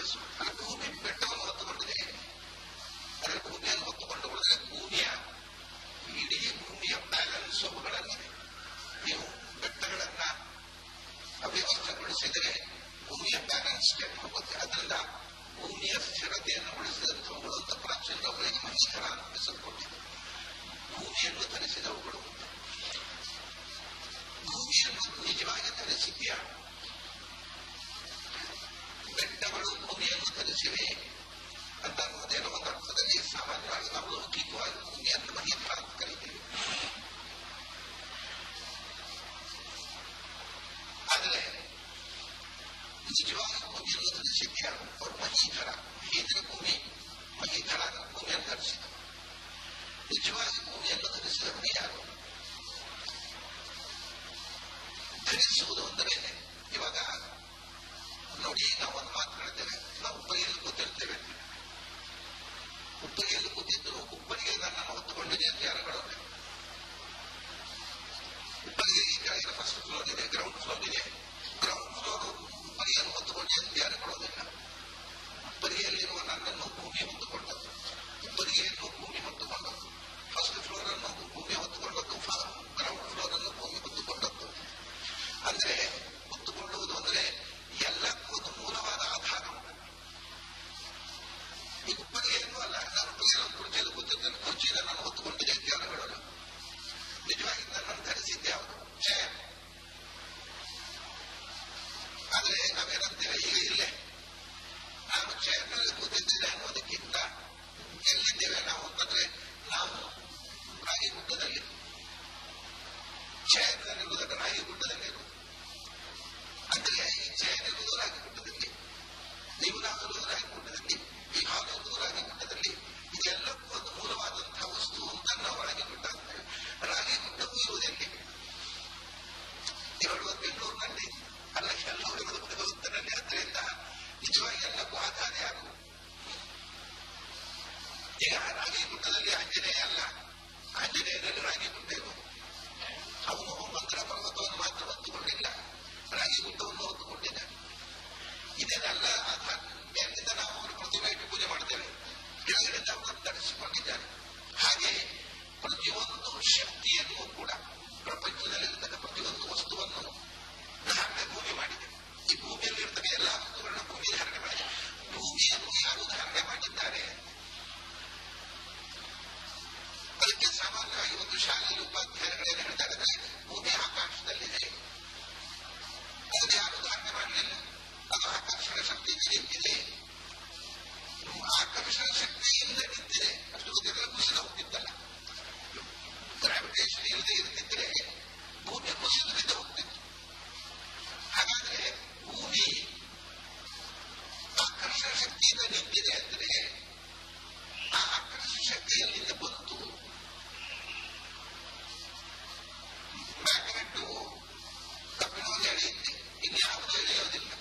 ಮನಸ್ಸು ಅದು ಭೂಮಿ ಬೆಟ್ಟವನ್ನು ಹೊತ್ತುಕೊಂಡಿದೆ ಅದರ ಭೂಮಿಯನ್ನು ಹೊತ್ತುಕೊಂಡು ಉಳಿದ್ರೆ ಭೂಮಿಯ ಇಡೀ ಭೂಮಿಯ ಬ್ಯಾಲೆನ್ಸ್ ಅವುಗಳಲ್ಲಿದೆ ನೀವು ಬೆಟ್ಟಗಳನ್ನ ಅವ್ಯವಸ್ಥೆಗೊಳಿಸಿದರೆ ಭೂಮಿಯ ಬ್ಯಾಲೆನ್ಸ್ ಕೆಟ್ಟು ಹೋಗುತ್ತೆ ಅದರಿಂದ ಭೂಮಿಯ ಸ್ಥಿರತೆಯನ್ನು ಉಳಿಸಿದಂಥವುಗಳು ಅಂತ ಪ್ರಾಚೀನಗಳಿಗೆ ಮನುಷ್ಯರ ಅನಿಸಲ್ಪಟ್ಟಿದೆ ಭೂಮಿಯನ್ನು ಧರಿಸಿದವುಗಳು ಭೂಮಿಯನ್ನು ನಿಜವಾಗಿ ಧರಿಸಿದ್ಯಾ ಬೆಟ್ಟಗಳು ಭೂಮಿಯನ್ನು ಧರಿಸಿವೆ ಅಂತ ಅನ್ನೋದೇನೋ ಒಂದು ಅರ್ಥದಲ್ಲಿ ಸಾಮಾನ್ಯವಾಗಿ ನಾವು ಲೌಕಿಕವಾಗಿ ಭೂಮಿಯನ್ನು ಮಹಿತ್ರ ಅಂತ ಕರಿತೀವಿ ಆದರೆ ನಿಜವಾಗಿ ಭೂಮಿಯನ್ನು ಧರಿಸಿದ್ಯಾ ಅವರು ಮಹೀಧರ ಮಹೀಧರ ಭೂಮಿ ಮಹೀಧರ ಭೂಮಿಯನ್ನು ಧರಿಸಿದ ನಿಜವಾಗಿ ಭೂಮಿಯನ್ನು ಧರಿಸಿದವರು ಯಾರು ಧರಿಸುವುದು ಅಂದರೆ ಇವಾಗ ನೋಡಿ ನಾವು ಒಂದು ಮಾತು ಹೇಳ್ತೇವೆ ನಾವು ಉಪ್ಪರಿಗೆಯಲ್ಲಿ ಕೂತಿರ್ತೇವೆ ಉಪ್ಪರಿಗೆಯಲ್ಲಿ ಕೂತಿದ್ದು ಉಪ್ಪರಿಗೆ ನನ್ನನ್ನು ಹೊತ್ತುಕೊಂಡಿದೆ ಅಂತ ಯಾರು ಹೇಳೋದು ಉಪ್ಪರಿಗೆ ಈ ಕೆಳಗಿನ ಫಸ್ಟ್ ಫ್ಲೋರ್ ಇದೆ ಗ್ರೌಂಡ್ ಫ್ಲೋರ್ ಇದೆ ಗ್ರೌಂಡ್ ಫ್ಲೋರ್ ಉಪ್ಪರಿಗೆಯನ್ನು ಹೊತ್ತುಕೊಂಡಿದೆ ಅಂತ ಯಾರು ಹೇಳೋದಿಲ್ಲ ಉಪ್ಪರಿಗೆಯಲ್ಲಿರುವ ನನ್ನನ್ನು ಭೂಮಿ ಹೊತ್ತುಕೊಂಡದ್ದು ಉಪ್ಪರಿಗೆಯನ್ನು ಭೂಮಿ ಹೊತ್ತುಕೊಂಡದ್ದು ಫಸ್ಟ್ ಫ್ಲೋರ್ ಅನ್ನು ಭೂಮಿ ಹೊತ್ತುಕೊಂಡದ್ದು ಗ್ರೌಂಡ್ ಫ್ಲೋರ್ ಅನ್ನು ಭೂಮಿ ಹೊತ್ತುಕೊಂಡದ್ದು ಅಂದ್ರೆ ಹೊತ್ತುಕೊಳ್ಳುವುದು ಅಂದ್ರೆ ಎಲ್ಲಕ್ಕೂ ಒಂದು ಮೂಲವಾದ ಆಧಾರ ಉಂಟು ಈ ಉಪ್ಪರಿಗೆಯನ್ನು ಅಲ್ಲ ನಾನು ಉಪ್ಪರಿಗೆಯನ್ನು ಕುರ್ಚಿಯಲ್ಲಿ ಕೂತಿದ್ದೇನೆ ಕುರ್ಚಿಯನ್ನು ನಾನು ಹೊತ್ತುಕೊಂಡಿದ್ದೆ ಅಂತ ಯಾರು ಹೇಳೋಲ್ಲ ನಿಜವಾಗಿ ನನ್ನನ್ನು ಧರಿಸಿದ್ದೆ ಅವರು ಚೇರ್ ಆದ್ರೆ ನಾವೇನಂತೇವೆ ಈಗ ಇಲ್ಲೇ ನಾನು ಚೇರ್ನಲ್ಲಿ ಕೂತಿದ್ದೇನೆ ಅನ್ನೋದಕ್ಕಿಂತ ಎಲ್ಲಿದ್ದೇವೆ ನಾವು ಅಂತಂದ್ರೆ ನಾವು ರಾಗಿಗುಡ್ಡದಲ್ಲಿ ಚೇರ್ನಲ್ಲಿರುವುದಕ್ಕೆ ರಾಗಿಗುಡ್ಡದಲ್ಲಿ ಇರುವುದು ಅಂದ್ರೆ ಈ ಚೇರ್ ಇರುವುದು ರಾಗಿಗುಡ್ಡದಲ್ಲಿ ನೀವು ನಾವು ಇರುವುದು ರಾಗಿಗುಡ್ಡದಲ್ಲಿ ಈ ಹಾಲು ಇರುವುದು ರಾಗಿಗುಡ್ಡದಲ್ಲಿ ಇದೆಲ್ಲಕ್ಕೂ ಒಂದು ಮೂಲವಾದಂತಹ ವಸ್ತು ಅಂತ ನಾವು ರಾಗಿಗುಡ್ಡ ಅಂತೇವೆ ರಾಗಿಗುಡ್ಡವೂ ಇರುವುದೆಲ್ಲಿ ಹೇಳುವ ಬೆಂಗಳೂರಿನಲ್ಲಿ ಅಲ್ಲ ಎಲ್ಲರೂ ಇರುವುದು ಭಗವಂತನಲ್ಲಿ ಅದರಿಂದ ನಿಜವಾಗಿ ಎಲ್ಲಕ್ಕೂ ಆಧಾರ ಯಾರು ಈಗ ರಾಗಿಗುಡ್ಡದಲ್ಲಿ ಆಂಜನೇಯ ಅಲ್ಲ ಆಂಜನೇಯನಲ್ಲಿ ರಾಗಿಗುಡ್ಡ ಇರುವುದು ಅವನು ಮಂತ್ರ ಪರ್ವತವನ್ನು ಮಾತ್ರ ಹೊತ್ತುಕೊಂಡಿಲ್ಲ ರಾಗಿಗುಡ್ಡವನ್ನು ಹೊತ್ತುಕೊಂಡಿದ್ದ ಇದನ್ನೆಲ್ಲ ಆಧಾರ ಮೇಲಿಂದ ನಾವು ಅವರ ಪ್ರತಿಮೆ ಇಟ್ಟು ಪೂಜೆ ಮಾಡ್ತೇವೆ ಕೆಳಗಡೆಯಿಂದ ಅವರನ್ನು ಧರಿಸಿಕೊಂಡಿದ್ದಾರೆ ಹಾಗೆ ಪ್ರತಿಯೊಂದು ಶಕ್ತಿಯನ್ನು ಕೂಡ ಪ್ರಪಂಚದಲ್ಲಿರ್ತಕ್ಕ ಪ್ರತಿಯೊಂದು ವಸ್ತುವನ್ನು ಧಾರಣೆ ಭೂಮಿ ಮಾಡಿದೆ ಈ ಭೂಮಿಯಲ್ಲಿ ಇರ್ತಕ್ಕ ಎಲ್ಲ ವಸ್ತುಗಳನ್ನು ಭೂಮಿ ಧಾರಣೆ ಮಾಡಿದೆ ಭೂಮಿಯನ್ನು ಯಾರು ಧಾರಣೆ ಮಾಡಿದ್ದಾರೆ ಅದಕ್ಕೆ ಸಾಮಾನ್ಯವಾಗಿ ಒಂದು ಶಾಲೆಯಲ್ಲಿ ಉಪಾಧ್ಯಾಯಗಳೇನು ಹೇಳ್ತಾರೆ ಅಂದ್ರೆ ಭೂಮಿ ಆಕಾಶದಲ್ಲಿದೆ ಅದನ್ನು ಯಾರು ಧಾರಣೆ ಮಾಡಲಿಲ್ಲ ಅದು ಆಕರ್ಷಣ ಶಕ್ತಿ ನಿಂತಿದೆ ಆಕರ್ಷಣ ಶಕ್ತಿಯಿಂದ ನಿಂತಿದೆ ಅಷ್ಟು ಗೊತ್ತಿದ್ರೆ ಕುಸಿದ ಹೋಗಿದ್ದಲ್ಲ ಗ್ರಾವಿಟೇಷನ್ ಇಲ್ಲದೆ ಇರುತ್ತಿದ್ರೆ ಭೂಮಿ ಕುಸಿದು ಬಿದ್ದು ಹೋಗ್ತಿತ್ತು ಹಾಗಾದ್ರೆ ಭೂಮಿ ಆಕರ್ಷಣ ಶಕ್ತಿಯಿಂದ ನಿಂತಿದೆ ಅಂದ್ರೆ ಆ ಆಕರ್ಷಣ ಶಕ್ತಿ ಎಲ್ಲಿಂದ ಬಂತು ಮ್ಯಾಗ್ನೆಟ್ಟು ಕಬ್ಬಿಣವನ್ನು ಎಳೆಯುತ್ತೆ ಇನ್ಯಾವುದೂ ಎಳೆಯೋದಿಲ್ಲ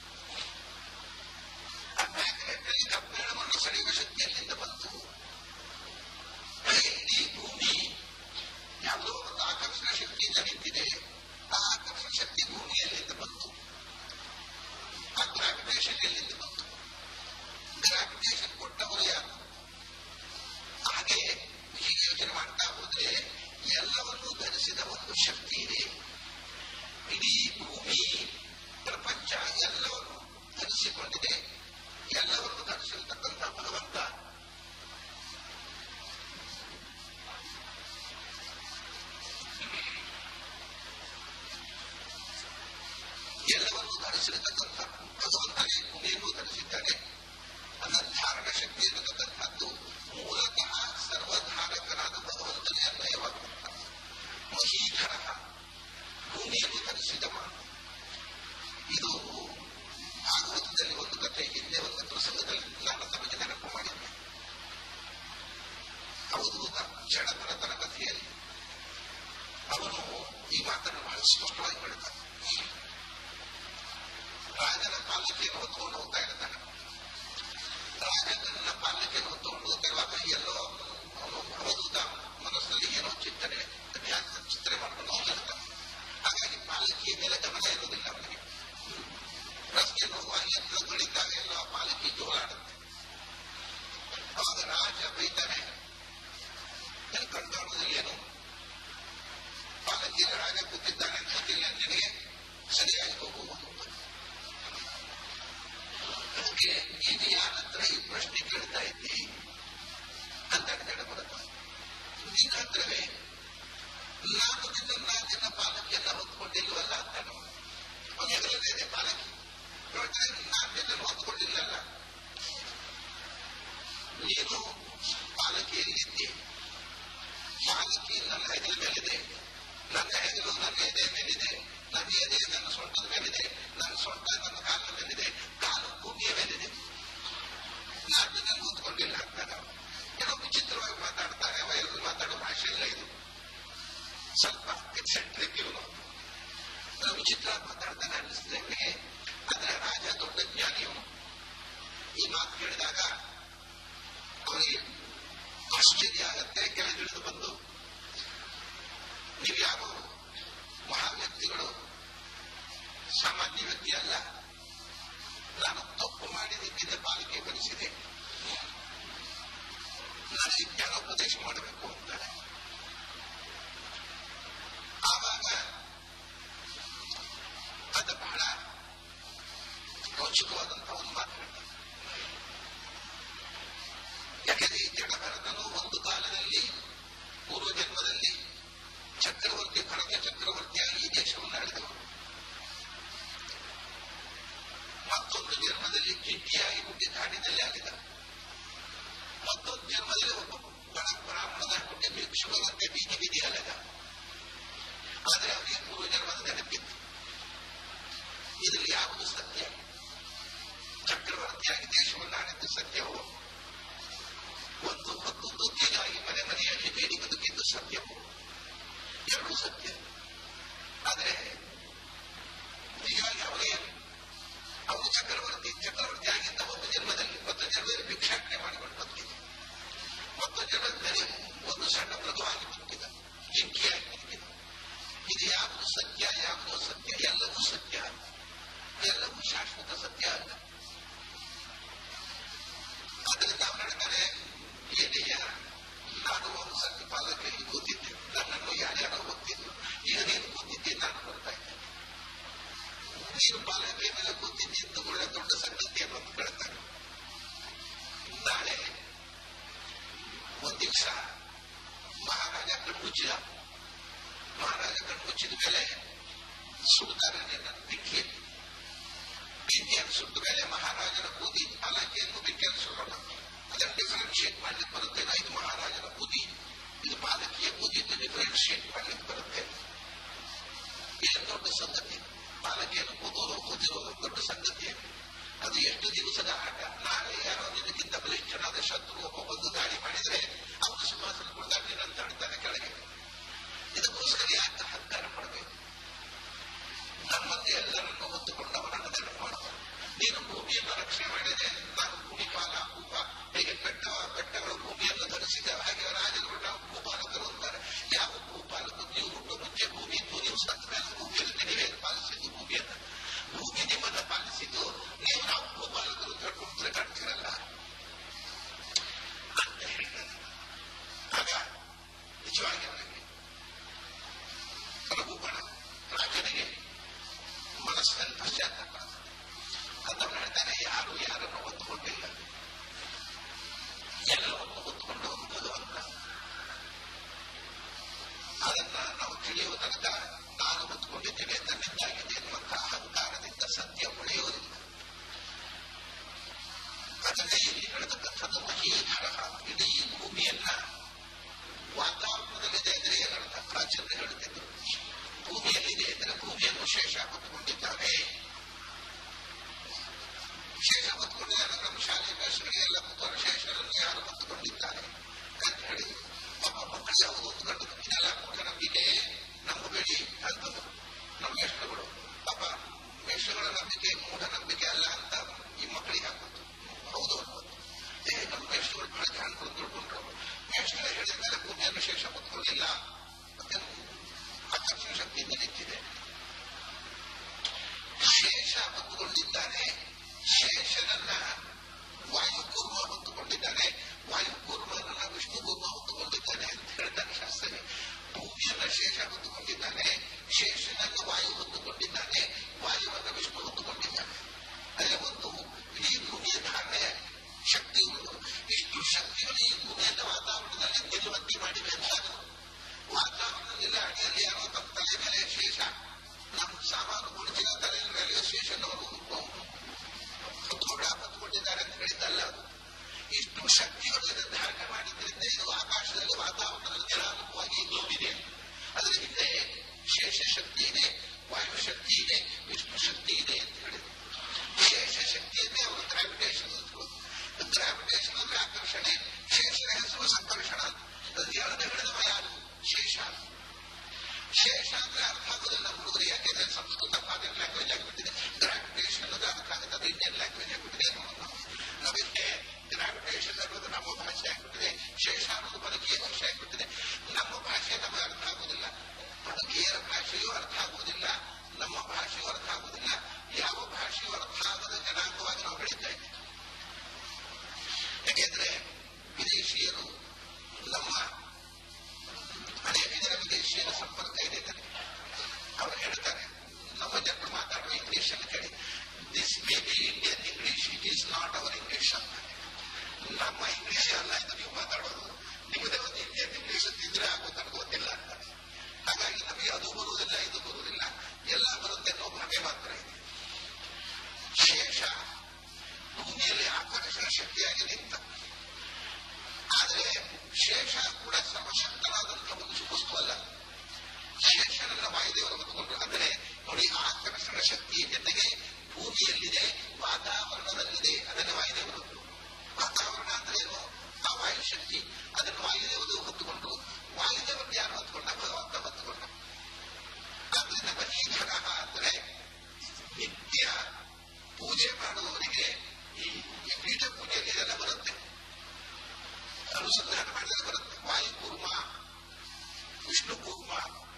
ಆ ಮ್ಯಾಗ್ನೆಟ್ನಲ್ಲಿ ಕಬ್ಬಿಣವನ್ನು ಸೆಳೆಯುವ ಶಕ್ತಿ ಎಲ್ಲಿಂದ ಬಂತು ಹಾಗೆ ಇಡೀ ಭೂಮಿ ಯಾವುದೋ ಒಂದು ಆಕರ್ಷಣ ಶಕ್ತಿಯಿಂದ ನಿಂತಿದೆ ಆ ಆಕರ್ಷಣ ಶಕ್ತಿ ಭೂಮಿ ಎಲ್ಲಿಂದ ಬಂತು ಆ ಗ್ರಾವಿಟೇಷನ್ ಎಲ್ಲಿಂದ ಬಂತು ಗ್ರಾವಿಟೇಷನ್ ಕೊಟ್ಟವರು ಯಾರು ಹಾಗೆ ಹೀಗೆ ಯೋಚನೆ ಮಾಡ್ತಾ ಹೋದ್ರೆ ಎಲ್ಲವನ್ನೂ ಧರಿಸಿದ ಒಂದು ಶಕ್ತಿ ಇದೆ ಇಡೀ ಭೂಮಿ ಪ್ರಪಂಚ ಎಲ್ಲವನ್ನು ಧರಿಸಿಕೊಂಡಿದೆ ಎಲ್ಲವನ್ನು ಧರಿಸಿರ್ತಕ್ಕಂಥ ಭಗವಂತ ಎಲ್ಲವನ್ನು ಧರಿಸಿರತಕ್ಕಂಥ ಭಗವಂತನೇ ಭೂಮಿಯನ್ನು ಧರಿಸಿದ್ದಾನೆ ಅದರ ಧಾರಣ ಶಕ್ತಿ ಇರತಕ್ಕಂಥದ್ದು ಮೂಲತಃ ಸರ್ವಧಾರಕನಾದ ಭಗವಂತನೇ ಅನ್ವಯವಾಗುತ್ತದೆ ಮಹೀಧರ ಭೂಮಿಯನ್ನು ಧರಿಸಿದವ ಇದು ಭಾಗವತದಲ್ಲಿ ಒಂದು ಕಥೆ ಹಿಂದೆ ಒಂದು ಪ್ರಸಂಗದಲ್ಲಿ ನಾನು ತಮಗೆ ನೆನಪು ಮಾಡಿದ್ದೆ ಅವಧೂತ ಜಡಭರತನ ಕಥೆಯಲ್ಲಿ ಅವನು ಈ ಮಾತನ್ನು ಬಹಳ ಸ್ಪಷ್ಟವಾಗಿ ಹೇಳ್ತಾನೆ ರಾಜನ ಪಾಲಕಿಯನ್ನು ಹೊತ್ಕೊಂಡು ಹೋಗ್ತಾ ಇರ್ತಾನೆ ನೀನು ಯಾರ ಹತ್ರ ಈ ಪ್ರಶ್ನೆ ಕೇಳ್ತಾ ಇದ್ದಿ ಅಂತ ಜನ ಬರುತ್ತೆ ನಿನ್ನ ಹತ್ರವೇ ನಾನು ನಿನ್ನ ನಿನ್ನ ಪಾಲಕಿಯನ್ನ ಹೊತ್ಕೊಂಡಿಲ್ವಲ್ಲ ಅಂತ ಅವನಿಗಲ್ಲದೆ ಪಾಲಕಿ ನಾನು ನಿನ್ನನ್ನು ಹೊತ್ಕೊಂಡಿಲ್ಲಲ್ಲ ನೀನು ಪಾಲಕಿಯಲ್ಲಿದ್ದಿ ಪಾಲಕಿ ನನ್ನ ಹೆಗಲ ಮೇಲಿದೆ ನನ್ನ ಹೆಗಲು ನನ್ನ ಎದೆ ಮೇಲಿದೆ ನನ್ನ ಎದೆ ನನ್ನ ಸೊಂಟದ ಮೇಲಿದೆ ನನ್ನ ಸೊಂಟ ನನ್ನ ಕಾಲಿನ ಮೇಲಿದೆ ಕಾಲು ಭೂಮಿಯ ಮೇಲಿದೆ ನಾನು ನಿನ್ನನ್ನು ಹೊತ್ಕೊಂಡಿಲ್ಲ ಅಂತಾರೆ ಏನೋ ವಿಚಿತ್ರವಾಗಿ ಮಾತಾಡ್ತಾರೆ ವಯಸ್ಸು ಮಾತಾಡೋ ಭಾಷೆ ಇಲ್ಲ ಇದು ಸ್ವಲ್ಪ ಎಕ್ಸೆಂಟ್ರಿಕ್ ಇವನು ವಿಚಿತ್ರ ಮಾತಾಡ್ತಾನೆ ಅನ್ನಿಸ್ತದೆ ಅವನಿಗೆ ಆದ್ರೆ ರಾಜ ದೊಡ್ಡ ಜ್ಞಾನಿ ಇವನು ಈ ಮಾತು ಕೇಳಿದಾಗ ಅವನಿಗೆ ಆಶ್ಚರ್ಯ ಆಗತ್ತೆ ಕೆಳಗಿಳಿದು ಬಂದು ನೀವು ಯಾವ ಮಹಾವ್ಯಕ್ತಿಗಳು ಸಾಮಾನ್ಯ ವ್ಯಕ್ತಿ ಅಲ್ಲ ನಾನು ತಪ್ಪು ಮಾಡಿದ್ದಕ್ಕಿಂತ ಪಾಲಿಕೆ ಬರಿಸಿದೆ ನನಗೆ ಜ್ಞಾನೋಪದೇಶ ಮಾಡಬೇಕು ಅಂತಾನೆ ಆವಾಗ ಅದು ಬಹಳ ರೋಚಕವಾದಂತಹ ಒಂದು ಮಾತು ಯಾಕಂದ್ರೆ ಈ ಜಡಭರತನು ಒಂದು ಕಾಲದಲ್ಲಿ ಪೂರ್ವ ಜನ್ಮದಲ್ಲಿ ಚಕ್ರವರ್ತಿ ಭರತ ಚಕ್ರವರ್ತಿಯಾಗಿ ಈ ದೇಶವನ್ನು ಆಳಿದವರು ಮತ್ತೊಂದು ಜನ್ಮದಲ್ಲಿ ಜಿಟ್ಟಿಯಾಗಿ ಹುಟ್ಟಿ ಕಾಡಿನಲ್ಲಿ ಆಳಿದ ಮತ್ತೊಂದು ಜನ್ಮದಲ್ಲಿ ಒಬ್ಬ ಬಡ ಬ್ರಾಹ್ಮಣದ ಹುಟ್ಟಿ ಭಿಕ್ಷುಕರಂತೆ ಬೀದಿ ಬೀದಿ ಅಲೆದ ಆದರೆ ಅವರಿಗೆ ಪೂರ್ವ ಜನ್ಮದ ನೆನಪಿತ್ತು ಇದರಲ್ಲಿ ಯಾವುದು ಸತ್ಯ ಚಕ್ರವರ್ತಿಯಾಗಿ ದೇಶವನ್ನು ಆಳಿದ್ದು ಸತ್ಯವೋ ಒಂದು ಹೊತ್ತು ದುಃಖಿಗಾಗಿ ಮನೆ ಮನೆಯಲ್ಲಿ ಬೇಡಿ ಬದುಕಿದ್ದು ಸತ್ಯವು ಎರಡು ಸತ್ಯ ಆದರೆ ಹೀಗಾಗಿ ಅವರಿಗೆ ಅವರು ಚಕ್ರವರ್ತಿ ಚಕ್ರವರ್ತಿ ಆಗಿದ್ದ ಒಂದು ಜನ್ಮದಲ್ಲಿ ಒಂದು ಜನ್ಮದಲ್ಲಿ ಭಿಕ್ಷಾಟನೆ ಮಾಡಿಕೊಂಡು ಬದುಕಿದ ಮತ್ತೊಂದು ಜನ್ಮದಲ್ಲಿ ಒಂದು ಸಣ್ಣ ಮೃದುವಾಗಿ ಬದುಕಿದ ಜಿಂಕಿಯಾಗಿ ಬದುಕಿದ ಇದು ಯಾವುದು ಸತ್ಯ ಯಾವುದು ಸತ್ಯ ಎಲ್ಲವೂ ಸತ್ಯ ಎಲ್ಲವೂ ಶಾಶ್ವತ ಸತ್ಯ ಅಲ್ಲ ಅದರಿಂದ ಅವನು ಹೇಳ್ತಾನೆ ಏನಯ್ಯ ನಾನು ಒಂದು ಸತ್ಯ ಪಾಲಕರಿಗೆ ಕೂತಿದ್ದೆ ನನ್ನನ್ನು ಯಾರ್ಯಾರೋ ಗೊತ್ತಿದ್ದು ಈಗ ನೀನು ಕೂತಿದ್ದೆ ನಾನು ಬರ್ತಾ ಇದ್ದೆ ನೀನು ಪಾಲಕರ ಮೇಲೆ ಕೂತಿದ್ದೆ ಅಂತ ಒಳ್ಳೆ ದೊಡ್ಡ ಸಂಗತಿಯನ್ನು ಅಂತ ಹೇಳ್ತಾನೆ ನಾಳೆ ಒಂದ್ ದಿವಸ ಮಹಾರಾಜ ಕಣ್ಮುಚ್ಚಿದ ಮಹಾರಾಜ ಕಣ್ಮುಚ್ಚಿದ ಮೇಲೆ ಸುಡ್ತಾರೆ ನಿನ್ನ ಬೆಂಕಿಯಲ್ಲಿ ಬೆಂಕಿಯನ್ನು ಸುಟ್ಟ ಮೇಲೆ ಮಹಾರಾಜನ ಬೂದಿ ಪಾಲಕಿಯನ್ನು ಬೆಂಕಿಯನ್ನು ಸುಡೋಣ ಅದನ್ನು ಡಿಫರೆನ್ಶಿಯೇಟ್ ಮಾಡ್ಲಿಕ್ಕೆ ಬರುತ್ತೆ ಇದು ಮಹಾರಾಜನ ಬೂದಿ ಇದು ಪಾಲಕಿಯ ಬೂದಿ ಅಂತ ಡಿಫರೆನ್ಶಿಯೇಟ್ ಮಾಡ್ಲಿಕ್ಕೆ ಬರುತ್ತೆ ಏನು ದೊಡ್ಡ ಸಂಗತಿ ಪಾಲಕಿಯನ್ನು ಕೂದೋರು ಕೂದಿರೋದು ದೊಡ್ಡ ಸಂಗತಿ ಅದು ಎಷ್ಟು ದಿವಸದ ಆಟ ನಾಳೆ ಯಾರೋ ನಿನಗಿಂತ ಬಲಿಷ್ಠನಾದ ಶತ್ರು ಒಬ್ಬ ಬಂದು ದಾಳಿ ಮಾಡಿದ್ರೆ ಅವನು ಸಿಂಹಾಸನ ಕೊಡ್ತಾನೆ ಅಂತ ಹೇಳ್ತಾನೆ ಕೆಳಗೆ ಇದಕ್ಕೋಸ್ಕರ ಯಾಕೆ ಅಹಂಕಾರ ಮಾಡಬೇಕು ನಮ್ಮಲ್ಲಿ ಎಲ್ಲರನ್ನು ಹೊತ್ತುಕೊಂಡವರನ್ನು ನೆನಪು ಮಾಡುತ್ತಾರೆ ನೀನು ಭೂಮಿಯನ್ನು ರಕ್ಷಣೆ ಮಾಡಿದೆ ನಾನು ಭೂಮಿಪಾಲ ಭೂಪ ಹೇಗೆ ಬೆಟ್ಟ ಬೆಟ್ಟಗಳು ಭೂಮಿಯನ್ನು ಧರಿಸಿದೆ ಹಾಗೆ ರಾಜರು ನಾವು ಭೂಪಾಲಕರು ಅಂತಾರೆ ಯಾವ ಭೂಪಾಲಕರು ನೀವು ಹುಟ್ಟು ಮುಂಚೆ ಭೂಮಿ ಇದ್ದು ನೀವು ಸತ್ತ ಮೇಲೆ ಭೂಮಿಯಲ್ಲಿ ನೀವೇ ಪಾಲಿಸಿದ್ದು ಭೂಮಿಯನ್ನು ಭೂಮಿ ನಿಮ್ಮನ್ನು ಪಾಲಿಸಿದ್ದು ನೀವು ನಾವು ಭೂಪಾಲಕರು ತಿಳ್ಕೊಂಡ್ರೆ ಕಾಣ್ತಿರಲ್ಲ ಅಂತ ಹೇಳ್ತಾರೆ ಆಗ ನಿಜವಾಗಿ ಅವನಿಗೆ ರಘುಗಣ ರಾಜನಿಗೆ ಮನಸ್ಸಿನಲ್ಲಿ ಪಶ್ಚಾತ್ತಾಪ ಅದನ್ನು ಹೇಳ್ತಾನೆ ಯಾರು ಯಾರನ್ನು ಹೊತ್ತುಕೊಂಡಿಲ್ಲ ಎಲ್ಲವನ್ನು ಹೊತ್ತುಕೊಂಡು ಹೋಗುವುದು ಅಂತ ಅದನ್ನ ನಾವು ತಿಳಿಯುವ ತನಕ ನಾನು ಹೊತ್ತುಕೊಂಡಿದ್ದೇನೆ ನನ್ನಿಂದಾಗಿದೆ ಎನ್ನುವಂತಹ ಅಹಂಕಾರದಿಂದ ಸತ್ಯ ಉಳಿಯುವುದಿಲ್ಲ ಅದನ್ನೇ ಇಲ್ಲಿ ಹೇಳತಕ್ಕಂಥದ್ದು ಮಹೀಧರ ಇಡೀ ಭೂಮಿಯನ್ನ ವಾತಾವರಣದಲ್ಲಿದೆ ಅಂದರೆ ಏನರ್ಥ ಪ್ರಾಚೀನರು ಹೇಳುತ್ತಿದ್ದರು ಭೂಮಿಯಲ್ಲಿದೆ ಅಂದರೆ ಭೂಮಿಯನ್ನು ಶೇಷ ಹೊತ್ತುಕೊಂಡಿದ್ದಾನೆ ಶೇಷ ಹೊತ್ತುಕೊಂಡಿದ್ದಾರೆ ನಮ್ಮ ಶಾಲೆ ಮೇಷಗಳಿಗೆ ಎಲ್ಲ ಕೂತವರು ಶೇಷರನ್ನು ಯಾರು ಹೊತ್ತುಕೊಂಡಿದ್ದಾರೆ ಅಂತ ಹೇಳಿ ಪಾಪ ಮಕ್ಕಳು ಯಾವುದು ಹೊತ್ತುಕೊಂಡು ಇದೆಲ್ಲ ಮೂಢನಂಬಿಕೆ ನಂಬಬೇಡಿ ಅಂತಂದ್ರು ನಮ್ಮ ಮೇಷಗಳು ಪಾಪ ಮೇಷಗಳ ನಂಬಿಕೆ ಮೂಢನಂಬಿಕೆ ಅಲ್ಲ ಅಂತ ಈ ಮಕ್ಕಳಿಗೆ ಹಾಕೋದು ಹೌದು ಅನ್ನೋದು ಏ ನಮ್ಮ ಮೇಷಗಳು ಬಹಳ ಜಾಣರು ತಿಳ್ಕೊಂಡ್ರು ಮೇಷಗಳೇ ಹೇಳಿದ ಮೇಲೆ ಭೂಮಿಯನ್ನು ಶೇಷ ಹೊತ್ಕೊಳ್ಳಿಲ್ಲ ಮತ್ತೆ ಆಕರ್ಷಣ ಶಕ್ತಿಯಿಂದ ನಿಂತಿದೆ ಶೇಷ ಹೊತ್ತುಕೊಂಡಿದ್ದಾನೆ ಶೇಷನನ್ನ ಇದ್ದಲ್ಲ ಅದು ಇಷ್ಟು ಶಕ್ತಿಗಳು ಇದನ್ನು ಧಾರಣೆ ಮಾಡಿದ್ರಿಂದ ಇದು ಆಕಾಶದಲ್ಲಿ ವಾತಾವರಣದಲ್ಲಿ ಜಲಾನುಭವಾಗಿ ಇಲ್ಲೋಗಿದೆ ಅದರ ಹಿಂದೆ ಶೇಷ ಶಕ್ತಿ ಇದೆ ವಾಯು ಶಕ್ತಿ ಇದೆ ವಿಷ್ಣು ಶಕ್ತಿ ಇದೆ ಅಂತ ಹೇಳಿದ್ರು ಶೇಷ ಶಕ್ತಿಯನ್ನೇ ಅವರು ಗ್ರಾವಿಟೇಷನ್ ಗ್ರಾವಿಟೇಷನ್ ಅಂದ್ರೆ ಆಕರ್ಷಣೆ ಶೇಷನ ಹೆಸರು ಸಂಕರ್ಷಣ ಅದು ಎರಡನೇ ಹೇಳಿದವ ಯಾರು ಶೇಷ ಶೇಷ ಅಂದ್ರೆ ಅರ್ಥ ಆಗೋದಿಲ್ಲ ಹುಡುಗರು ಯಾಕೆಂದ್ರೆ ಸಂಸ್ಕೃತ ಫಾರಿನ್ ಲ್ಯಾಂಗ್ವೇಜ್ ಆಗಿಬಿಟ್ಟಿದೆ ಗ್ರಾವಿಟೇಷನ್ ಅನ್ನೋದು ಅದಕ್ಕಾಗುತ್ತೆ ಅದು ಇಂಡಿಯನ್ ಲ್ಯಾಂಗ್ವೇಜ್ ಆಗಿಬಿಟ್ಟಿದೆ ನಮಗೆ ಗ್ರಾವಿಟೇಷನ್ ಅನ್ನೋದು ನಮ್ಮ ಭಾಷೆ ಆಗಿಬಿಟ್ಟಿದೆ ಶೇಷ ಅನ್ನೋದು ಪರಕೀಯ ಭಾಷೆ ಆಗಿಬಿಟ್ಟಿದೆ ನಮ್ಮ ಭಾಷೆ ನಮಗೆ ಅರ್ಥ ಆಗುದಿಲ್ಲ ಪರಕೀಯರ ಭಾಷೆಯೂ ಅರ್ಥ ಆಗುವುದಿಲ್ಲ ನಮ್ಮ ಭಾಷೆಯೂ ಅರ್ಥ ಆಗುವುದಿಲ್ಲ ಯಾವ ಭಾಷೆಯೂ ಅರ್ಥ ಆಗದ ಜನಾಂಗವಾಗಿ ನಾವು ಬೆಳೀತಾ ಇದ್ದೀವಿ ಯಾಕೆಂದ್ರೆ ವಿದೇಶಿಯರು ನಮ್ಮ ಅನೇಕ ಜನ ವಿದೇಶಿಯರ ಸಂಪರ್ಕ ಇದೆ ನನಗೆ ಅವರು ಹೇಳ್ತಾರೆ ನಮ್ಮ ಜನರು ಮಾತಾಡುವ ಇಂಗ್ಲಿಷ್ ಅನ್ನು ಕೇಳಿ this may be Indian English it is not our English ಅಂತ ನಮ್ಮ ಇಂಗ್ಲಿಷ್ ಅಲ್ಲ ಇದು ನೀವು ಮಾತಾಡೋದು ನಿಮ್ಮದೇ ಒಂದು ಇಂಡಿಯನ್ ಇಂಗ್ಲಿಷ್ ಅಂತಿದ್ರೆ ಆಗೋ ನನಗೆ ಗೊತ್ತಿಲ್ಲ ಅಂತ ಹಾಗಾಗಿ ನಮಗೆ ಅದು ಬರುವುದಿಲ್ಲ ಇದು ಬರುವುದಿಲ್ಲ ಎಲ್ಲ ಬರುತ್ತೆ ಅನ್ನೋ ಭ್ರಮೆ ಮಾತ್ರ ಇದೆ ಶೇಷ ಭೂಮಿಯಲ್ಲಿ ಆಕರ್ಷಣ ಶಕ್ತಿಯಾಗಿ ನಿಂತ ಆದರೆ ಶೇಷ ಕೂಡ ಸರ್ವಶಕ್ತನಾದಂತಹ ಒಂದು ವಸ್ತು ಅಲ್ಲ ಶೇಷನನ್ನ ವಾಯುದೇವರು ಹೊತ್ತುಕೊಂಡ್ರು ಅಂದರೆ ನೋಡಿ ಆಕರ್ಷಣ ಶಕ್ತಿ ಜೊತೆಗೆ ಭೂಮಿಯಲ್ಲಿದೆ ವಾತಾವರಣದಲ್ಲಿದೆ ಅದನ್ನು ವಾಯುದೇವರು ವಾತಾವರಣ ಅಂದ್ರೆ ಏನು ಆ ವಾಯು ಶಕ್ತಿ ಅದನ್ನು ವಾಯುದೇವರು ಹೊತ್ತುಕೊಂಡ್ರು ವಾಯುದೇವರನ್ನು ಯಾರು ಹೊತ್ತುಕೊಂಡ ಭಗವಂತ ಹೊತ್ತುಕೊಂಡ ಆದ್ರಿಂದ ಬಹೀಧರ ಅಂದ್ರೆ ನಿತ್ಯ ಪೂಜೆ ಮಾಡುವವರಿಗೆ ಈ ಈ ಪೀಠ ಪೂಜೆಯಲ್ಲಿ ಇದೆಲ್ಲ ಬರುತ್ತೆ ಅನುಸಂಧಾನ ಮಾಡಿದಾಗ ಬರುತ್ತೆ ವಾಯು ಕೂರ್ಮ ವಿಷ್ಣು ಕೂರ್ಮ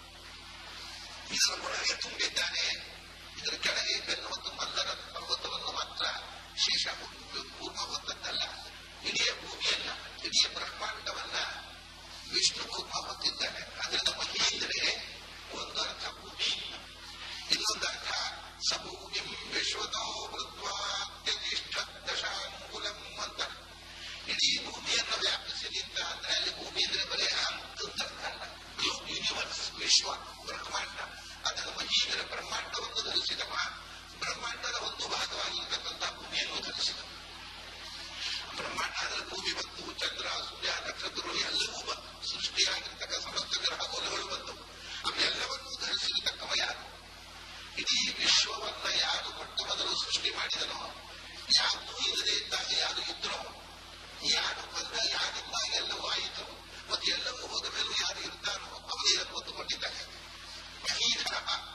ಇದರ ಒಳಗೆ ತುಂಬಿದ್ದಾನೆ ಇದರ ಕೆಳಗೆ ಬೆನ್ನು ಮತ್ತು ಮಂದರ ಪರ್ವತವನ್ನು ಮಾತ್ರ ಶೇಷ ಕೂರ್ಮ ಹೊತ್ತದ್ದಲ್ಲ ಇಡೀ ಭೂಮಿಯನ್ನ ಇಡೀ ಬ್ರಹ್ಮಾಂಡವನ್ನ ವಿಷ್ಣು ಕೂರ್ಮ ಹೊತ್ತಿದ್ದಾನೆ ಅದರಿಂದ ಮಹೀಂದ್ರೆ ಒಂದು ಅರ್ಥ ಭೂಮಿ ಇನ್ನೊಂದು ಅರ್ಥ ಸಭೂಮಿ ವಿಶ್ವತೋ ಮೃತ್ವಾತ್ಯತಿಷ್ಠ ದಶಾಂಗುಲಂ ಅಂತ ಇಡೀ ಭೂಮಿಯನ್ನು ವ್ಯಾಪಿಸಿ ನಿಂತ ಅಂದ್ರೆ ಅಲ್ಲಿ ಭೂಮಿ ಅಂದ್ರೆ ಬರೀ ಅಂತರ್ಥ ಅಲ್ಲ ಯೂನಿವರ್ಸ್ ವಿಶ್ವ ಬ್ರಹ್ಮಾಂಡ ಅದನ್ನು ಮಹೀಂದ್ರ ಬ್ರಹ್ಮಾಂಡವನ್ನು ಧರಿಸಿದವ ಬ್ರಹ್ಮಾಂಡದ ಒಂದು ಭಾಗವಾಗಿರ್ತಕ್ಕಂಥ ಭೂಮಿಯನ್ನು ಧರಿಸಿದ ಬ್ರಹ್ಮಾಂಡ ಅದರ ಭೂಮಿ ಬಂತು ಚಂದ್ರ ಸೂರ್ಯ ನಕ್ಷತ್ರಗಳು ಎಲ್ಲವೂ ಬಂತು ಸೃಷ್ಟಿಯಾಗಿರ್ತಕ್ಕ ಸಮಸ್ತ ಗ್ರಹ ಮೂಲಗಳು ಬಂದವು ಅವೆಲ್ಲವನ್ನೂ ಧರಿಸಿರತಕ್ಕವ ಯಾರು ಇಡೀ ವಿಶ್ವವನ್ನ ಯಾರು ಮೊಟ್ಟ ಮೊದಲು ಸೃಷ್ಟಿ ಮಾಡಿದನೋ ಯಾರು ಇಲ್ಲದೆ ಇದ್ದಾಗ ಯಾರು ಇದ್ರೋ ಯಾರು ಬಂದ ಯಾರಿಂದ ಎಲ್ಲವೂ ಆಯಿತು ಮತ್ತು ಎಲ್ಲವೂ ಹೋದ ಮೇಲೂ ಯಾರು ಇರ್ತಾನೋ ಅವನೇ ಹೊತ್ತುಕೊಂಡಿದ್ದಾನೆ ಮಹೀಧರ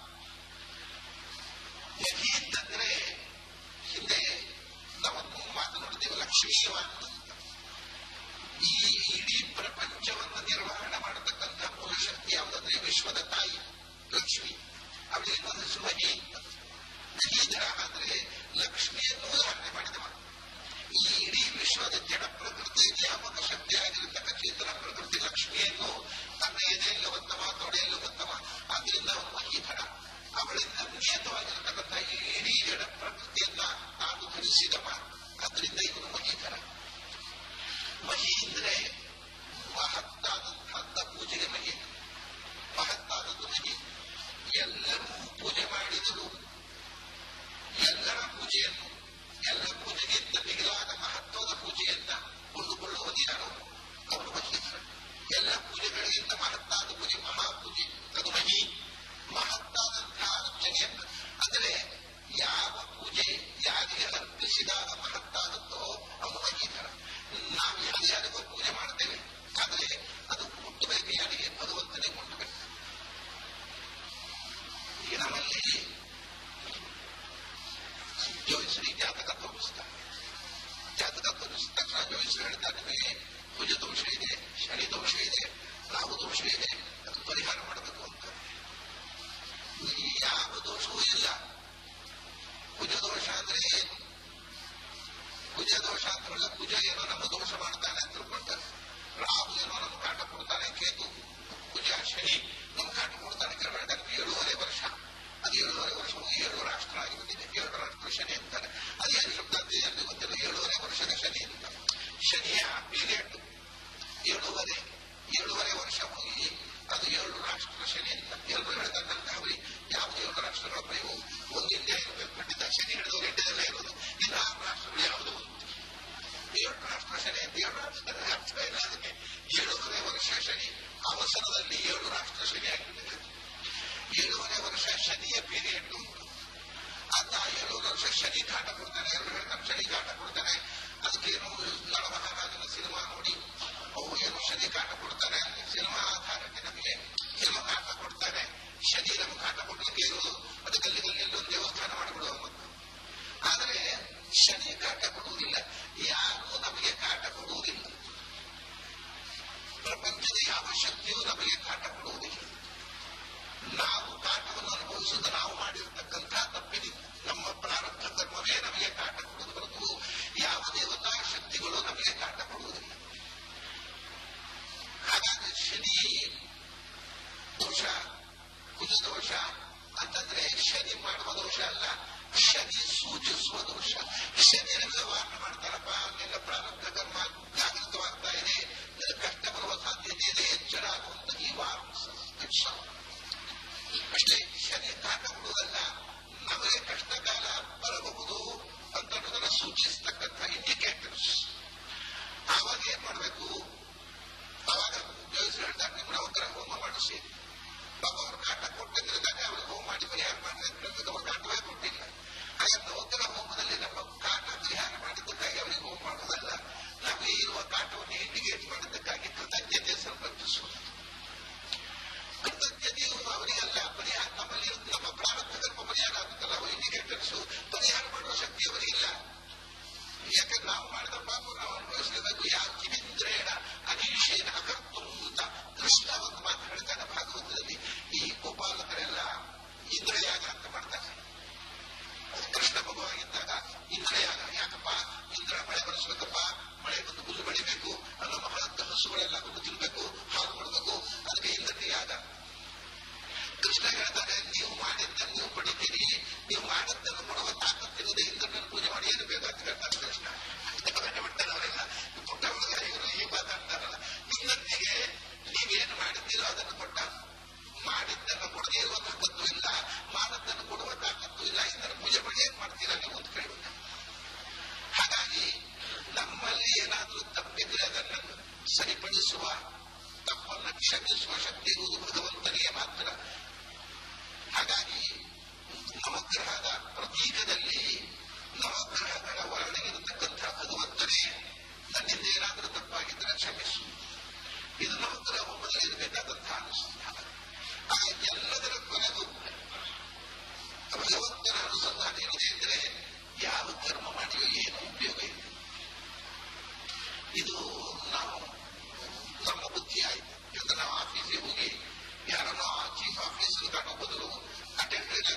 ಮಹೀದ್ ಅಂದ್ರೆ ಹಿಂದೆ ನಾವೊಂದು ಮಾತು ನೋಡಿದ್ದೇವೆ ಲಕ್ಷ್ಮೀವಾನ್ ಅಂತ ಈ ಇಡೀ ಪ್ರಪಂಚವನ್ನು ನಿರ್ವಹಣೆ ಮಾಡತಕ್ಕಂಥ ಮೂಲ ಶಕ್ತಿ ಯಾವುದಂದ್ರೆ ವಿಶ್ವದ ತಾಯಿ ಲಕ್ಷ್ಮಿ ಅವಳಿಗೆ ಒಂದು ಹೆಸರು ಮಹಿ ಮಹೀಧರ ಅಂದ್ರೆ ಲಕ್ಷ್ಮಿಯನ್ನು ಉದಾಹರಣೆ ಮಾಡಿದವ ಈ ಇಡೀ ವಿಶ್ವದ ಜಡ ಪ್ರಕೃತಿ ನಿಯಾಮಕ ಶಕ್ತಿಯಾಗಿರ್ತಕ್ಕ ಚೇತನ ಪ್ರಕೃತಿ ಲಕ್ಷ್ಮಿಯನ್ನು ತನ್ನ ಎದೆಯಲ್ಲಿ ಒತ್ತವ ತೊಡೆಯಲ್ಲಿ ಒತ್ತವ ಆದ್ರಿಂದ ಅವನು ಮಹೀಧರ ಅವಳಿಂದ ನಿಯತವಾಗಿರತಕ್ಕಂಥ ಈ ಇಡೀ ಜಡ ಪ್ರಕೃತಿಯನ್ನ ತಾನು ಧರಿಸಿದವ ಅದರಿಂದ ಇವನು ಮಹೀಧರ ಮಹಿ ಅಂದ್ರೆ ಮಹತ್ತಾದಂತಹ ಪೂಜೆಗೆ ಮಹಿ ಮಹತ್ತಾದದ್ದು ಮಹಿ ಎಲ್ಲರೂ ಪೂಜೆ ಮಾಡಿದರು ಎಲ್ಲರ ಪೂಜೆಯನ್ನು ಎಲ್ಲ ಪೂಜೆಗಿಂತ ಮಿಗಿಲಾದ ಮಹತ್ವದ ಪೂಜೆಯನ್ನ ಕೊಂಡುಕೊಳ್ಳುವುದು ಯಾರು ಅವರು ಮಹೀಧರ ಎಲ್ಲ ಪೂಜೆಗಳಿಗಿಂತ ಮಹತ್ತಾದ ಪೂಜೆ ಮಹಾಪೂಜೆ ಅದು ಮಹಿ ಮಹತ್ತಾದಂತಹ ಅರ್ಚನೆಯನ್ನ ಅಂದರೆ ಯಾವ ಪೂಜೆ ಯಾರಿಗೆ ಅರ್ಪಿಸಿದಾಗ ಮಹತ್ತಾದದ್ದೋ ಅವನು ಮಹೀಧರ ನಾವು ಯಾರ್ಯಾರಿಗೋ ಪೂಜೆ ಮಾಡ್ತೇವೆ ಆದರೆ ಅದು ಮುಟ್ಟಬೇಕು ಯಾರಿಗೆ ಭಗವಂತನೇ ಮುಟ್ಟಬೇಕು ಈಗ ನಮ್ಮಲ್ಲಿ ಜೋಯಿಸ್ರಿ ಜಾತಕ ತೋರಿಸ್ತಾರೆ ಜಾತಕ ತೋರಿಸಿದ ತಕ್ಷಣ ಜೋಯಿಸ್ರು ಹೇಳ್ತಾರೆ ನಿಮಗೆ ಭುಜ ದೋಷ ಇದೆ ಶನಿ ದೋಷ ಇದೆ ರಾಹು ದೋಷ ಇದೆ ಅದು ಪರಿಹಾರ ಮಾಡಬೇಕು ಅಂತ ಈ ಯಾವ ದೋಷವೂ ಇಲ್ಲ ಭುಜ ದೋಷ ಅಂದ್ರೆ ಏನು ಭುಜ ದೋಷ ಅಂದ್ರಲ್ಲ ಭುಜ ಏನೋ ನಮ್ಮ ದೋಷ ಮಾಡ್ತಾನೆ ಅಂತ ತಿಳ್ಕೊಳ್ತಾರೆ ರಾಹು ಏನೋ ನಮ್ಮ ಕಾಟ ಕೊಡ್ತಾನೆ ಕೇತು ಭುಜ ಶನಿ ನಮ್ಮ ಕಾಟ ಕೊಡ್ತಾನೆ ಕೆಲವು ಏಳೂವರೆ ವರ್ಷ ಅದು ಏಳುವರೆ ವರ್ಷ ಏಳು ರಾಷ್ಟ್ರ ಆಗಿ ಬಂದಿದೆ ಏಳು ರಾಷ್ಟ್ರ ಶನಿ ಅಂತಾರೆ ಅದೇನು ಶಬ್ದ ಅಂತ ಯಾರಿಗೂ ಗೊತ್ತಿಲ್ಲ ಏಳುವರೆ ವರ್ಷದ ಶನಿ ಅಂತ ಶನಿಯ ಪೀರಿಯಡ್ ಏಳುವರೆ ಏಳುವರೆ ವರ್ಷ ಹೋಗಿ ಅದು ಏಳು ರಾಷ್ಟ್ರ ಶನಿ ಅಂತ ಎಲ್ಲರೂ ಹೇಳ್ತಕ್ಕಂತಹ ಯಾವುದು ಏಳು ರಾಷ್ಟ್ರಗಳ ಪ್ರಯೋಗ ಒಂದು ಇಂಡಿಯಾ ಇರಬೇಕು ಖಂಡಿತ ಶನಿ ಹಿಡಿದವರು ಇಂಡಿಯಾದಲ್ಲೇ ಇರೋದು ಇನ್ನು ಆರು ರಾಷ್ಟ್ರಗಳು ಯಾವುದು ಏಳು ರಾಷ್ಟ್ರ ಶನಿ ಅಂತ ಏಳು ರಾಷ್ಟ್ರ ಅರ್ಥ ಇಲ್ಲ ಅದಕ್ಕೆ ಏಳೂವರೆ ವರ್ಷ ಶನಿ ಅವಸರದಲ್ಲಿ ಏಳು ರಾಷ್ಟ್ರ ಶನಿ ಆಗಿಬಿಟ್ಟಿದೆ ಏಳೂವರೆ ವರ್ಷ ಶನಿಯ ಪೀರಿಯಡ್ ಉಂಟು ಅದ ಏಳೂವರೆ ವರ್ಷ ಶನಿ ಕಾಟ ಕೊಡ್ತಾನೆ ಎರಡು ಹೇಳ್ತಾರೆ ಶನಿ ಕಾಟ ಕೊಡ್ತಾನೆ ಅದಕ್ಕೇನು ನಳಮಹಾರಾಜನ ಸಿನಿಮಾ ನೋಡಿ ಅವು ಏನು ಶನಿ ಕಾಟ ಕೊಡ್ತಾರೆ ಸಿನಿಮಾ ಆಧಾರಕ್ಕೆ ನಮಗೆ ಸಿನಿಮಾ ಕಾಟ ಕೊಡ್ತಾರೆ ಶನಿ ನಮಗೆ ಕಾಟ ಕೊಡ್ಲಿಕ್ಕೆ ಇರುವುದು ಅದಕ್ಕೆ ಅಲ್ಲಿ ಒಂದು ದೇವಸ್ಥಾನ ಮಾಡಿಬಿಡುವ ಮತ್ತು ಆದರೆ ಶನಿ ಕಾಟ ಕೊಡುವುದಿಲ್ಲ ಯಾರು ನಮಗೆ ಕಾಟ ಕೊಡುವುದಿಲ್ಲ ಪ್ರಪಂಚದ ಯಾವ ಶಕ್ತಿಯೂ ನಮಗೆ ಕಾಟ ಕೊಡುವುದಿಲ್ಲ ನಾವು ಕಾಟವನ್ನು ಅನುಭವಿಸುವುದು ನಾವು ಮಾಡಿರತಕ್ಕಂಥ ತಪ್ಪಿನಿಂದ ನಮ್ಮ ಪ್ರಾರಬ್ಧ ಕರ್ಮವೇ ನಮಗೆ ಕಾಟ ಕೊಡುವುದು ಹೊರತು ಯಾವ ದೇವತಾ ಶಕ್ತಿಗಳು ನಮಗೆ ಕಾಟ ಕೊಡುವುದಿಲ್ಲ ಹಾಗಾಗಿ ಶನಿ ದೋಷ ಕುಜ ದೋಷ ಅಂತಂದ್ರೆ ಶನಿ ಮಾಡುವ ದೋಷ ಅಲ್ಲ ಶನಿ ಸೂಚಿಸುವ ದೋಷ ಶನಿ ವ್ಯವಹಾರ ಮಾಡ್ತಾರಪ್ಪ ನಿನ್ನ ಪ್ರಾರಬ್ಧ ಕರ್ಮ ಜಾಗೃತವಾಗ್ತಾ ಇದೆ ನಿನ್ನ ಕಷ್ಟ ಬರುವ ಸಾಧ್ಯತೆ ಇದೆ ಎಚ್ಚರ ಆಗುವಂತ ಈ ವಾರ ಅಷ್ಟೇ ಶನಿ ಕಾಟ ಕೊಡುವುದಲ್ಲ ನಮಗೆ ಕಷ್ಟ ಕಾಲ ಬರಬಹುದು ಅಂತ ಅನ್ನೋದನ್ನ ಸೂಚಿಸತಕ್ಕಂಥ ಇಂಡಿಕೇಟರ್ಸ್ ಆವಾಗ ಏನ್ ಮಾಡಬೇಕು ಅವಾಗ ದೇವಸ್ಥಾನ ಹೇಳ್ತಾರೆ ನಿಮ್ಮ ನವಗ್ರಹ ಹೋಮ ಮಾಡಿಸಿ ಪಾಪ ಅವ್ರು ಕಾಟ ಕೊಟ್ಟಿದ್ದಾಗ ಅವ್ರಿಗೆ ಹೋಮ ಮಾಡಿ ಪರಿಹಾರ ಮಾಡಿದ್ರೆ ಅವ್ರು ಕಾಟವೇ ಕೊಟ್ಟಿಲ್ಲ ಹಾಗೆ ನವಗ್ರಹ ಹೋಮದಲ್ಲಿ ನಮ್ಮ ಕಾಟ ಪರಿಹಾರ ಮಾಡಿದ್ದಕ್ಕಾಗಿ ಅವರಿಗೆ ಹೋಮ ಮಾಡೋದಲ್ಲ ನಮಗೆ ಇರುವ ಕಾಟವನ್ನು ಇಂಡಿಕೇಟ್ ಮಾಡಿದ್ದಕ್ಕಾಗಿ ಕೃತಜ್ಞತೆ ಸಮರ್ಪಿಸುವುದು ಕೃತಜ್ಞತೆಯು ಅವರಿಗಲ್ಲ ಪರಿಹಾರ ನಮ್ಮಲ್ಲಿ ನಮ್ಮ ಪ್ರಾರಬ್ಧ ಕರ್ಮ ಪರಿಹಾರ ಆಗುತ್ತಲ್ಲ ಅವು ಇಂಡಿಕೇಟರ್ಸ್ ಪರಿಹಾರ ಮಾಡುವ ಶಕ್ತಿ ಅವರಿಗಿಲ್ಲ ಯಾಕಂದ್ರೆ ನಾವು ಮಾಡಿದ ಪಾಪ ನಾವು ಅನುಭವಿಸಲೇಬೇಕು ಯಾವ ಕಿವಿಂದ್ರೇಣ ಅನೀಶೇನ ಅಕರ್ತು ಅಂತ ಕೃಷ್ಣ ಒಂದು ಮಾತು ಹೇಳ್ತಾನೆ ಭಾಗವತದಲ್ಲಿ ಈ ಗೋಪಾಲಕರೆಲ್ಲ ಇಂದ್ರಯಾಗ ಅಂತ ಮಾಡ್ತಾರೆ ಕೃಷ್ಣ ಭಗವಾಗಿದ್ದಾಗ ಇಂದ್ರಯಾಗ ಯಾಕಪ್ಪ ಇಂದ್ರ ಮಳೆ ಬರೆಸ್ಬೇಕಪ್ಪ ಮಳೆ ಬಂದು ಹುಲ್ಲು ಬೆಳಿಬೇಕು ಅನ್ನೋ ಮಹತ್ತ ಹಸುಗಳೆಲ್ಲ ಹುಲ್ಲು ತಿನ್ಬೇಕು ಹಾಲು ಕೊಡಬೇಕು ಅದಕ್ಕೆ ಇಂದ್ರನ ಯಾಗ ಕೃಷ್ಣ ಹೇಳ್ತಾನೆ ನೀವು ಮಾಡಿದ್ದನ್ನು ನೀವು ಪಡಿತೀರಿ ನೀವು ಮಾಡದ್ದನ್ನು ಕೊಡುವ ತಾಕತ್ತಿಲ್ಲದೆ ಇಂದ್ರನನ್ನು ಪೂಜೆ ಮಾಡಿ ಏನು ಬೇಕಾಅಂತ ಹೇಳ್ತಾರೆ ಕೃಷ್ಣ ಅದಕ್ಕೆ ಬಿಡ್ತಾರೆ ಅವರೆಲ್ಲ ಪುಟ್ಟ ಹುಡುಗ ಇವರು ಈ ಮಾತಾಡ್ತಾರಲ್ಲ ಇಂದ್ರನಿಗೆ ನೀವೇನು ಮಾಡಿದ್ದೀರೋ ಅದನ್ನು ಕೊಟ್ಟ ಮಾಡಿದ್ದನ್ನು ಕೊಡದೇ ಇರುವ ತಾಕತ್ತು ಇಲ್ಲ ಮಾಡದ್ದನ್ನು ಕೊಡುವ ತಾಕತ್ತು ಇಲ್ಲ ಇಂದ್ರನ ಪೂಜೆ ಮಾಡಿ ಏನ್ ಮಾಡ್ತೀರಾ ನೀವು ಅಂತ ಕೇಳಿಬಿಟ್ಟ ಹಾಗಾಗಿ ನಮ್ಮಲ್ಲಿ ಏನಾದರೂ ತಪ್ಪಿದ್ರೆ ಅದನ್ನು ಸರಿಪಡಿಸುವ ತಪ್ಪನ್ನು ಕ್ಷಮಿಸುವ ಶಕ್ತಿ ಇರುವುದು ಭಗವಂತನಿಗೆ ಮಾತ್ರ ಹಾಗಾಗಿ ನವಗ್ರಹದ ಪ್ರತೀಕದಲ್ಲಿ ನವಗ್ರಹಗಳ ವರ್ಣೆಗಿರತಕ್ಕಂಥ ಭಗವಂತನೇ ನನ್ನಿಂದ ಏನಾದರೂ ತಪ್ಪಾಗಿದ್ದರೆ ಕ್ಷಮಿಸು ಇದು ನವಗ್ರಹ ಹೋಮದಲ್ಲಿ ಇರಬೇಕಾದಂತಹ ಅನುಸಂಧಾನ ಆ ಎಲ್ಲದರ ಕೊನೆಗೂ ಭಗವಂತನ ಅನುಸಂಧಾನ ಏನಿದೆ ಅಂದರೆ ಯಾವ ಕರ್ಮ ಮಾಡಿಯೋ ಏನು ಉಪಯೋಗ ಇಲ್ಲ ಇದು ನಾವು ನಮ್ಮ ಬುದ್ಧಿ ಆಯ್ತು ಯಾಕಂದ್ರೆ ನಾವು ಆಫೀಸಿಗೆ ಹೋಗಿ ಯಾರನ್ನೋ ಚೀಫ್ ಆಫೀಸರ್ ಕಾಣೋ ಬದಲು ಅಟೆಂಡರ್